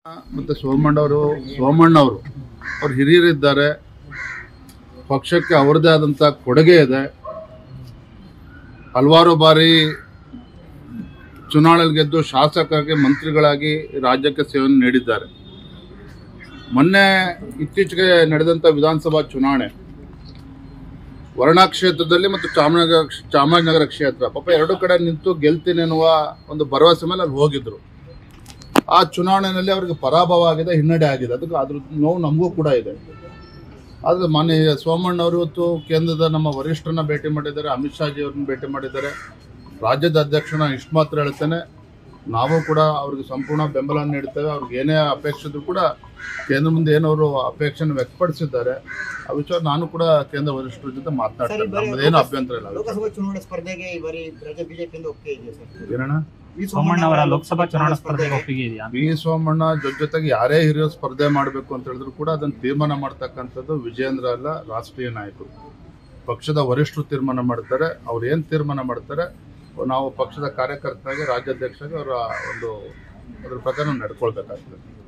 ಮತ್ತು ಸೋಮಣ್ಣವರು ಸೋಮಣ್ಣವರು ಅವ್ರು ಹಿರಿಯರಿದ್ದಾರೆ ಪಕ್ಷಕ್ಕೆ ಅವರದೇ ಆದಂಥ ಕೊಡುಗೆ ಇದೆ ಹಲವಾರು ಬಾರಿ ಚುನಾವಣೆಯಲ್ಲಿ ಗೆದ್ದು ಶಾಸಕರಿಗೆ ಮಂತ್ರಿಗಳಾಗಿ ರಾಜ್ಯಕ್ಕೆ ಸೇವೆಯನ್ನು ನೀಡಿದ್ದಾರೆ ಮೊನ್ನೆ ಇತ್ತೀಚೆಗೆ ನಡೆದಂಥ ವಿಧಾನಸಭಾ ಚುನಾವಣೆ ವರ್ಣಾ ಕ್ಷೇತ್ರದಲ್ಲಿ ಮತ್ತು ಚಾಮರಾಜನಗರ ಚಾಮರಾಜನಗರ ಕ್ಷೇತ್ರ ಪಾಪ ಎರಡು ಕಡೆ ನಿಂತು ಗೆಲ್ತೀನಿ ಅನ್ನುವ ಒಂದು ಭರವಸೆ ಮೇಲೆ ಅಲ್ಲಿ ಹೋಗಿದ್ರು ಆ ಚುನಾವಣೆಯಲ್ಲಿ ಅವರಿಗೆ ಪರಾಭವ ಆಗಿದೆ ಹಿನ್ನಡೆ ಆಗಿದೆ ಅದಕ್ಕೆ ಅದ್ರ ನೋವು ನಮಗೂ ಕೂಡ ಇದೆ ಆದರೆ ಮಾನ್ಯ ಸೋಮಣ್ಣ ಅವರು ಇವತ್ತು ಕೇಂದ್ರದ ನಮ್ಮ ವರಿಷ್ಠರನ್ನ ಭೇಟಿ ಮಾಡಿದ್ದಾರೆ ಅಮಿತ್ ಶಾಜಿ ಅವ್ರನ್ನ ಭೇಟಿ ಮಾಡಿದ್ದಾರೆ ರಾಜ್ಯದ ಅಧ್ಯಕ್ಷನ ಇಷ್ಟು ಮಾತ್ರ ಹೇಳ್ತೇನೆ ನಾವು ಕೂಡ ಅವ್ರಿಗೆ ಸಂಪೂರ್ಣ ಬೆಂಬಲ ನೀಡ್ತೇವೆ ಅವ್ರಿಗೆ ಏನೇ ಅಪೇಕ್ಷೆ ಇದ್ರೂ ಕೂಡ ಕೇಂದ್ರ ಮುಂದೆ ಏನವರು ಅಪೇಕ್ಷೆನ ವ್ಯಕ್ತಪಡಿಸಿದ್ದಾರೆ ಆ ವಿಚಾರ ನಾನು ಕೂಡ ಕೇಂದ್ರ ವರಿಷ್ಠರ ಜೊತೆ ಮಾತನಾಡ್ತೇನೆ ನಮ್ಮದೇನು ಅಭ್ಯಂತರ ಇಲ್ಲ ಲೋಕಸಭಾ ಚುನಾವಣೆ ಸ್ಪರ್ಧೆಗೆ ಈ ಬಾರಿ ರಾಜ್ಯ ಬಿಜೆಪಿಯಿಂದ ಒಪ್ಪಿಗೆ ಇದೆಯಾ ಸರ್ ಏನಣ್ಣ ವಿ ಸೋಮಣ್ಣ ಅವರ ಲೋಕಸಭಾ ಚುನಾವಣಾ ಸ್ಪರ್ಧೆಗೆ ಒಪ್ಪಿಗೆ ಇದೆಯಾ ಬಿ ಸೋಮಣ್ಣ ಜೊತೆ ಜೊತೆಗೆ ಯಾರೇ ಹಿರಿಯರು ಸ್ಪರ್ಧೆ ಮಾಡಬೇಕು ಅಂತ ಹೇಳಿದ್ರು ಕೂಡ ಅದನ್ನು ತೀರ್ಮಾನ ಮಾಡ್ತಕ್ಕಂಥದ್ದು ವಿಜೇಂದ್ರ ಅಲ್ಲ ರಾಷ್ಟ್ರೀಯ ನಾಯಕರು ಪಕ್ಷದ ವರಿಷ್ಠರು ತೀರ್ಮಾನ ಮಾಡ್ತಾರೆ ಅವ್ರು ಏನು ತೀರ್ಮಾನ ಮಾಡ್ತಾರೆ ನಾವು ಪಕ್ಷದ ಕಾರ್ಯಕರ್ತರಾಗಿ ರಾಜ್ಯಾಧ್ಯಕ್ಷರಾಗಿ ಅವರ ಒಂದು ಅದ್ರ ಪ್ರಕಾರ ನಾವು ನಡ್ಕೊಳ್ಬೇಕಾಗ್ತದೆ